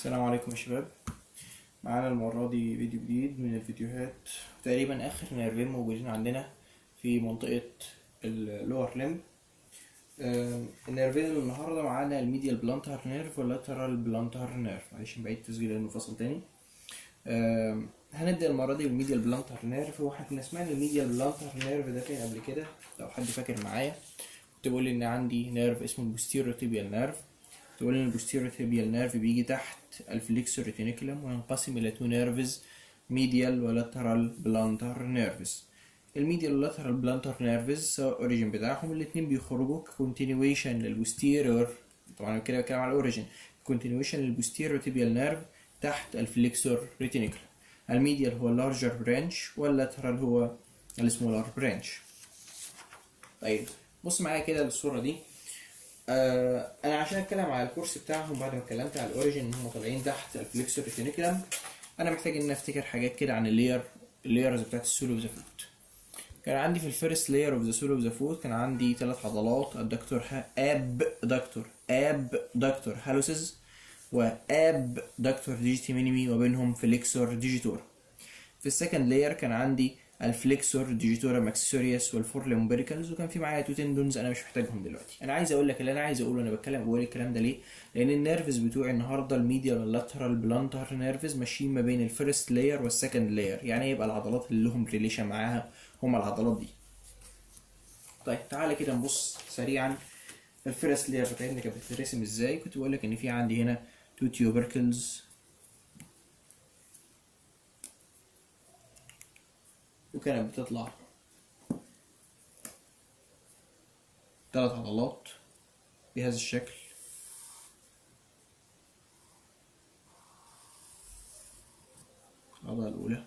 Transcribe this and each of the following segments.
السلام عليكم يا شباب معانا المرة دي فيديو جديد من الفيديوهات تقريبا آخر نيرفين موجودين عندنا في منطقة اللور لمب النيرفين اللي النهاردة معانا الميديال بلانتر نيرف واللاترال بلانتر نيرف معلش بعيد التسجيل لأنه فصل تاني آم، هنبدأ المرة دي بالميديال بلانتر نيرف واحنا كنا سمعنا الميديال بلانتر نيرف ده فين قبل كده لو حد فاكر معايا كنت بقول إن عندي نيرف اسمه البوستيريو تيبيال نيرف تقول ان البوستيريور تيبيال نيرف بيجي تحت الفليكسور ريتينيكولم وينقسم الى تو نيرفز ميديال ولاترال بلانتر نيرفز الميديال واللاترال بلانتر نيرفز سواء الاوريجين بتاعهم الاتنين بيخرجوا كونتينيويشن للبوستيريور طبعا كده بتكلم على الاوريجين كونتينيويشن للبوستيريور تيبيال نيرف تحت الفليكسور ريتينيكولم الميديال هو اللارجر برانش واللاترال هو السمولر برانش طيب بص معايا كده للصوره دي آه انا عشان اتكلم على الكورس بتاعهم بعد ما اتكلمت على الاوريجن ان هم طالعين تحت الفليكسور ريتينيكولم انا محتاج ان افتكر حاجات كده عن اللاير اللايرز بتاعت السول اوف ذا فوت كان عندي في الفيرست لاير اوف ذا سول اوف ذا فوت كان عندي ثلاث عضلات الدكتور اب دكتور اب دكتور هالوسز واب دكتور ديجيتي مينيمي وبينهم فليكسور ديجيتور في السكند لاير كان عندي الفليكسور ديجيتورا ماكسيسوريوس والفور لومبريكالز وكان في معايا تو تندونز انا مش محتاجهم دلوقتي انا عايز اقول لك اللي انا عايز اقوله انا بتكلم بقول الكلام ده ليه لان النيرفز بتوعي النهارده الميديال واللاترال بلانتر نيرفز ماشيين ما بين الفيرست لاير والسكند لاير يعني يبقى العضلات اللي لهم ريليشن معاها هم العضلات دي طيب تعالى كده نبص سريعا الفيرست لاير بتاعتنا كانت بتترسم ازاي كنت بقول لك ان في عندي هنا تو تيوبركلز وكانت بتطلع ثلاث عضلات بهذا الشكل العضلة الأولى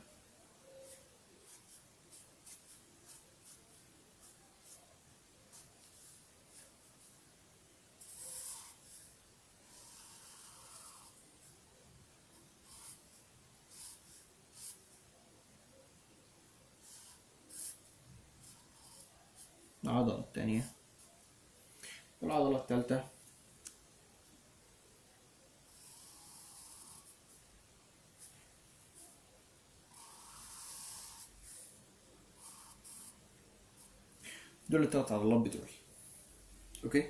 العضلة الثانية والعضلة الثالثة دول التلات عضلات بتوعي اوكي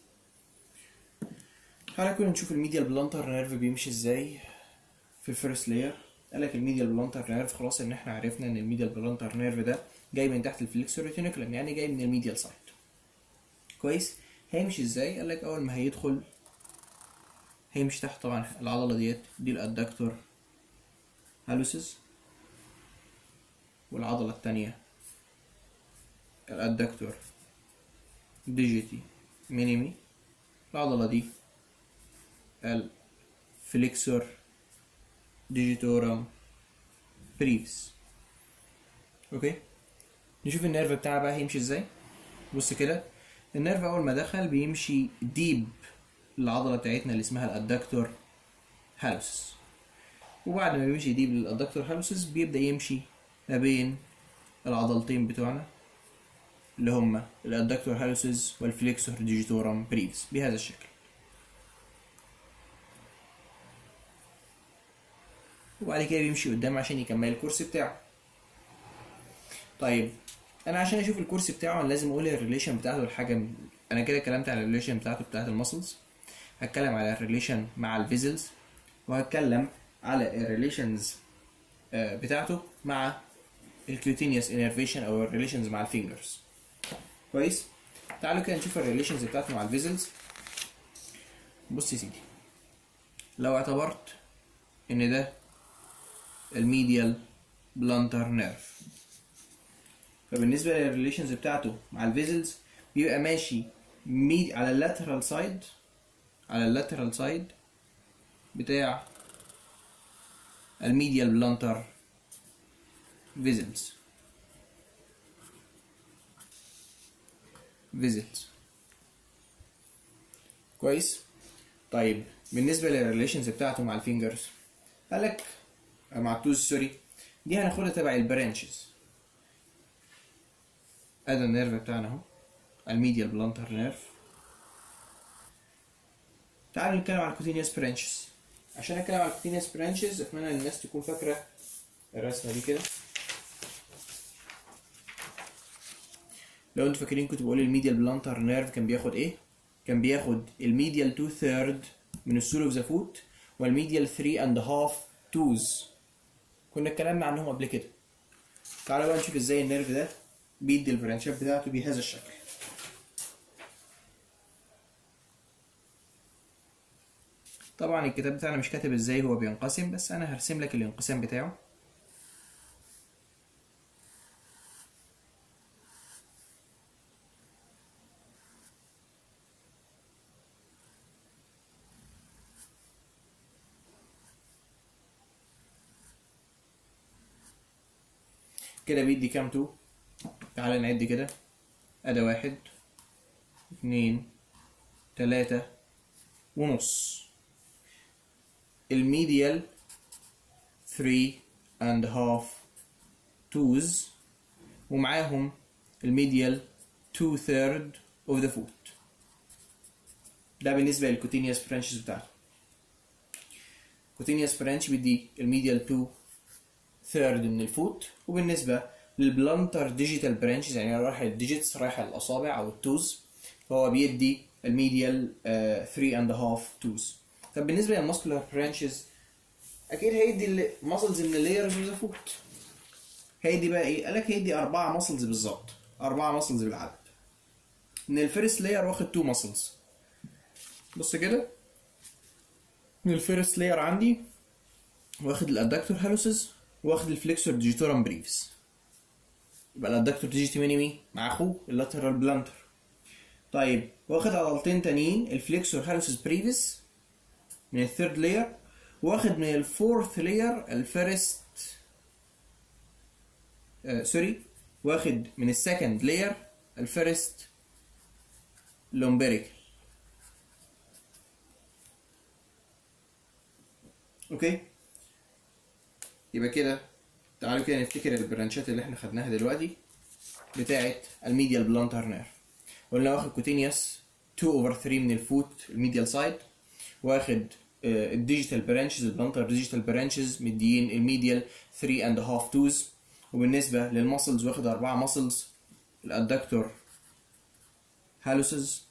تعالى كنا نشوف الميديال بلانتر نيرف بيمشي ازاي في الفيرست لاير قال لك الميديال بلانتر نيرف خلاص ان احنا عرفنا ان الميديال بلانتر نيرف ده جاي من تحت الفليكسور ريتينيكولم يعني جاي من الميديال سايد كويس هيمشي ازاي قال لك اول ما هيدخل هيمشي تحت طبعا العضله ديت دي الادكتور هالوسز والعضله الثانيه الادكتور ديجيتي مينيمي العضله دي الفليكسور ديجيتورم بريفس اوكي نشوف النيرف بتاعها بقى هيمشي ازاي بص كده النيرف اول ما دخل بيمشي ديب العضله بتاعتنا اللي اسمها الادكتور هالوسس وبعد ما بيمشي ديب للادكتور هالوسس بيبدا يمشي ما بين العضلتين بتوعنا اللي هما الادكتور هالوسس والفليكسور ديجيتورم بريفس بهذا الشكل وبعد كده بيمشي قدام عشان يكمل الكورس بتاعه طيب انا عشان اشوف الكورس بتاعه انا لازم اقول الريليشن بتاعته الحاجه من... انا كده اتكلمت على الريليشن بتاعته بتاعت المسلز هتكلم على الريليشن مع الفيزلز وهتكلم على الريليشنز بتاعته مع الكيوتينيوس انرفيشن او الريليشنز مع الفينجرز كويس تعالوا كده نشوف الريليشنز بتاعته مع الفيزلز بص يا سيدي لو اعتبرت ان ده الميديال بلانتر نيرف فبالنسبة للريليشنز بتاعته مع الفيزلز بيبقى ماشي ميد على اللاترال سايد على اللاترال سايد بتاع الميديال بلانتر فيزلز فيزلز كويس طيب بالنسبة للريليشنز بتاعته مع الفينجرز قالك مع التوز سوري دي هناخدها تبع البرانشز ادي النيرف بتاعنا اهو الميديال بلانتر نيرف تعالوا نتكلم على الكوتينيوس برانشز عشان اتكلم على الكوتينيوس برانشز اتمنى ان الناس تكون فاكره الرسمه دي كده لو انتوا فاكرين كنت بقول الميديال بلانتر نيرف كان بياخد ايه كان بياخد الميديال 2 ثيرد من السول اوف ذا فوت والميديال 3 اند هاف توز كنا اتكلمنا عنهم قبل كده تعالى بقى نشوف ازاي النيرف ده بيدي البرانشات بتاعته بهذا الشكل طبعا الكتاب بتاعنا مش كاتب ازاي هو بينقسم بس انا هرسم لك الانقسام بتاعه كده بيدي كام تو تعالى نعد كده ادي واحد اتنين تلاتة ونص الميديال 3 and half twos ومعاهم الميديال 2 third of the foot ده بالنسبة للكوتينيوس برانشز بتاعته كوتينيوس برانش بيدي الميديال 2 ثيرد من الفوت وبالنسبة للبلانتر ديجيتال برانشز يعني رايحة الديجيتس رايحة الأصابع أو التوز فهو بيدي الميديال 3 اند هاف توز طب بالنسبة للماسكولار برانشز أكيد هيدي ماسلز من اللايرز اوف ذا فوت هيدي بقى إيه؟ قال لك هيدي أربعة ماسلز بالظبط أربعة ماسلز بالعدد من الفيرست لاير واخد 2 ماسلز بص كده من الفيرست لاير عندي واخد الادكتور هالوسز واخد الفليكسور ديجيتورم بريفس يبقى الادكتور ديجيتي مينيمي مع اخوه اللاترال بلانتر طيب واخد عضلتين تانيين الفليكسور هالوسز بريفس من الثيرد لاير واخد من الفورث لاير الفيرست آه سوري واخد من السكند لاير الفيرست لومبريكال اوكي يبقى كده تعالوا كده نفتكر البرانشات اللي احنا خدناها دلوقتي بتاعه الميديال بلانتر نيرف قلنا واخد كوتينيوس 2 اوفر 3 من الفوت الميديال سايد واخد الديجيتال برانشز البلانتر ديجيتال برانشز مديين الميديال 3 اند هاف توز وبالنسبه للمسلز واخد اربعه مسلز الادكتور هالوسز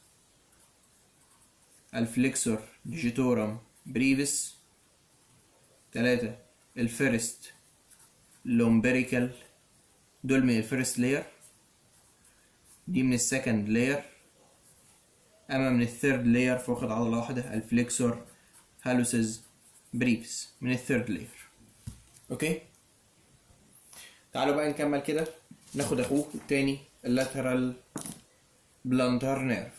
الفليكسور ديجيتورم بريفس ثلاثة الفيرست لومبريكال دول من الفيرست لاير دي من السكند لاير اما من الثيرد لاير فواخد عضلة واحدة الفليكسور هالوسز بريفس من الثيرد لاير اوكي تعالوا بقى نكمل كده ناخد اخوه التاني اللاترال بلانتر نيرف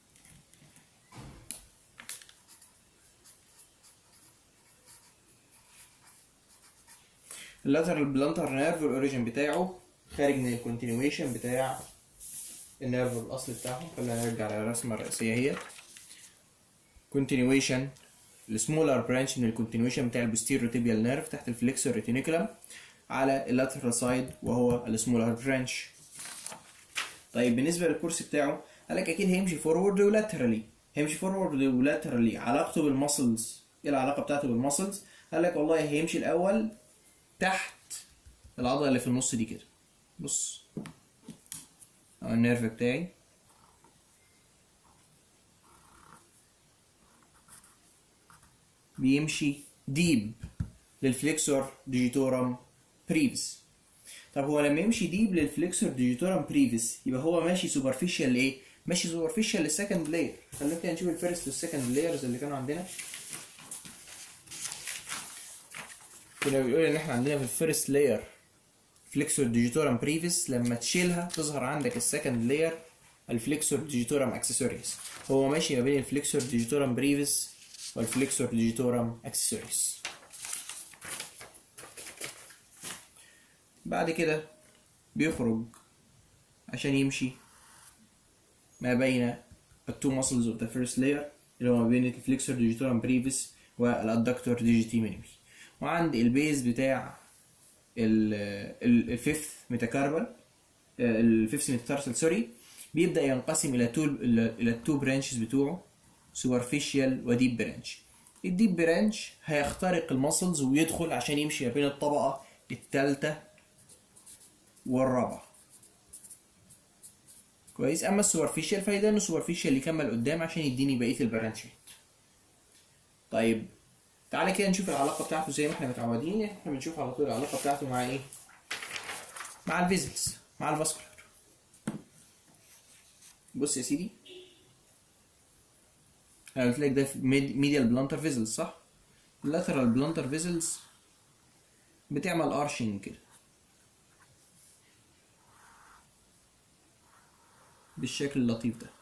اللاترال بلانتر نيرف الاوريجين بتاعه خارج من الكونتينيويشن بتاع النيرف الاصلي بتاعه خلينا نرجع للرسمه الرئيسيه هي كونتينيويشن السمولر برانش من الكونتينيويشن بتاع البوستيريو تيبيال نيرف تحت الفليكسور ريتينيكولم على اللاترال سايد وهو السمولر برانش طيب بالنسبه للكورس بتاعه قال لك اكيد هيمشي فورورد ولاترالي هيمشي فورورد ولاترالي علاقته بالمسلز ايه العلاقه بتاعته بالمسلز قال لك والله هيمشي الاول تحت العضله اللي في النص دي كده بص او النيرف بتاعي بيمشي ديب للفليكسور ديجيتورم بريفس طب هو لما يمشي ديب للفليكسور ديجيتورم بريفس يبقى هو ماشي سوبرفيشال لايه ماشي سوبرفيشال للسكند لاير خلينا كده نشوف الفيرست والسكند لايرز اللي كانوا عندنا كنا بنقول ان احنا عندنا في الفيرست لاير فليكسور ديجيتورم بريفيس لما تشيلها تظهر عندك السكند لاير الفليكسور ديجيتورم اكسسوريز هو ماشي ما بين الفليكسور ديجيتورم بريفيس والفليكسور ديجيتورم اكسسوريز بعد كده بيخرج عشان يمشي ما بين التو ماسلز اوف ذا فيرست لاير اللي هو ما بين الفليكسور ديجيتورم بريفيس والادكتور ديجيتي مينيمي وعند البيز بتاع الفيفث ميتاكاربال الفيفث ميتاتارسل سوري بيبدا ينقسم الى تو الى التو برانشز بتوعه سوبرفيشال وديب برانش الديب برانش هيخترق المسلز ويدخل عشان يمشي ما بين الطبقة التالتة والرابعة كويس اما السوبرفيشال فهيدا انه السوبرفيشال يكمل قدام عشان يديني بقية البرانشات طيب تعالى كده نشوف العلاقة بتاعته زي ما احنا متعودين احنا بنشوف على طول العلاقة بتاعته مع ايه مع الفيزلز مع الفاسكولار بص يا سيدي انا قلت لك ده ميديال بلانتر فيزلز صح اللاترال بلانتر فيزلز بتعمل ارشنج كده بالشكل اللطيف ده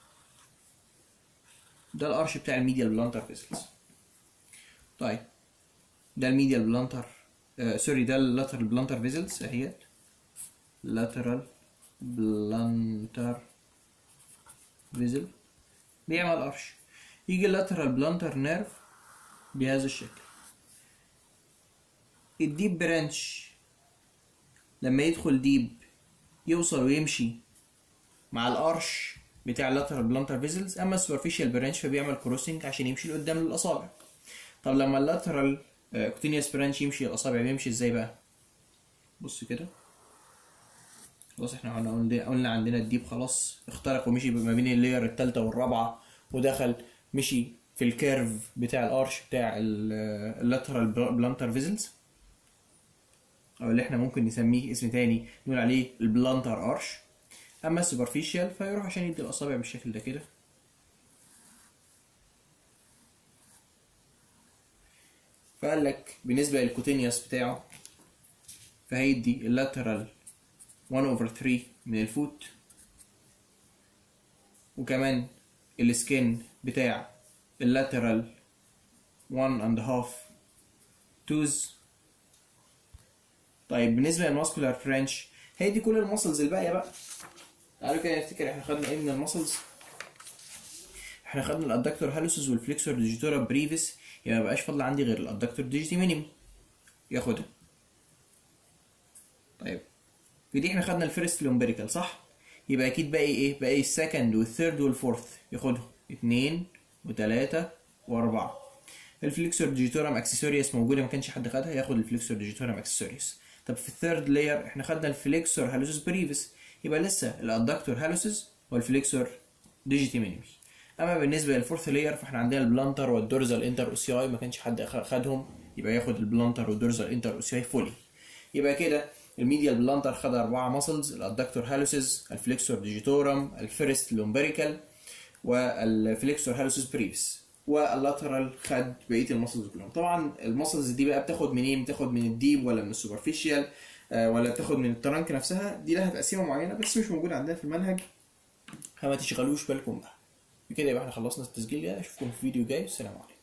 ده الارش بتاع الميديال بلانتر فيزلز طيب ده الميديال بلانتر آه سوري ده اللاترال بلانتر فيزلز اهيت lateral بلانتر فيزل بيعمل قرش يجي اللاترال بلانتر نيرف بهذا الشكل الديب برانش لما يدخل ديب يوصل ويمشي مع القرش بتاع اللاترال بلانتر فيزلز اما السوبرفيشال برانش فبيعمل كروسنج عشان يمشي لقدام للاصابع طب لما اللاترال كوتينيوس برانش يمشي الاصابع بيمشي ازاي بقى بص كده خلاص احنا قلنا قلنا عندنا الديب خلاص اخترق ومشي ما بين اللاير التالتة والرابعة ودخل مشي في الكيرف بتاع الارش بتاع اللاترال بلانتر فيزلز او اللي احنا ممكن نسميه اسم تاني نقول عليه البلانتر ارش اما السوبرفيشال فيروح عشان يدي الاصابع بالشكل ده كده فقال لك بالنسبة للكوتينيوس بتاعه فهيدي اللاترال 1 over 3 من الفوت وكمان السكين بتاع اللاترال 1 and half توز طيب بالنسبة للماسكولار فرنش هي دي كل المسلز الباقية بقى تعالوا كده نفتكر احنا خدنا ايه من المسلز احنا خدنا الادكتور هالوسز والفليكسور ديجيتورا بريفيس يبقى مبقاش فاضل عندي غير الادكتور ديجيتي مينيمم ياخدها طيب في دي احنا خدنا الفيرست لومبريكال صح يبقى اكيد باقي ايه باقي السكند والثيرد والفورث ياخدهم اتنين وتلاتة واربعة الفليكسور ديجيتورم اكسسوريوس موجوده ما كانش حد خدها ياخد الفليكسور ديجيتورم اكسسوريوس طب في الثيرد لاير احنا خدنا الفليكسور هالوسس بريفيس يبقى لسه الادكتور هالوسس والفليكسور ديجيتي مينيمي اما بالنسبه للفورث لاير فاحنا عندنا البلانتر والدورزال انتر اوسياي ما كانش حد خدهم يبقى ياخد البلانتر والدورزال انتر اوسياي فولي يبقى كده الميديال بلانتر خد أربعة ماسلز الأدكتور هالوسز الفليكسور ديجيتورم الفيرست لومبريكال والفليكسور هالوسز بريفس واللاترال خد بقية الماسلز كلهم طبعا الماسلز دي بقى بتاخد منين بتاخد من الديب ولا من السوبرفيشال آه ولا بتاخد من الترانك نفسها دي لها تقسيمة معينة بس مش موجودة عندنا في المنهج فما تشغلوش بالكم بقى بكده يبقى احنا خلصنا التسجيل ده اشوفكم في فيديو جاي والسلام عليكم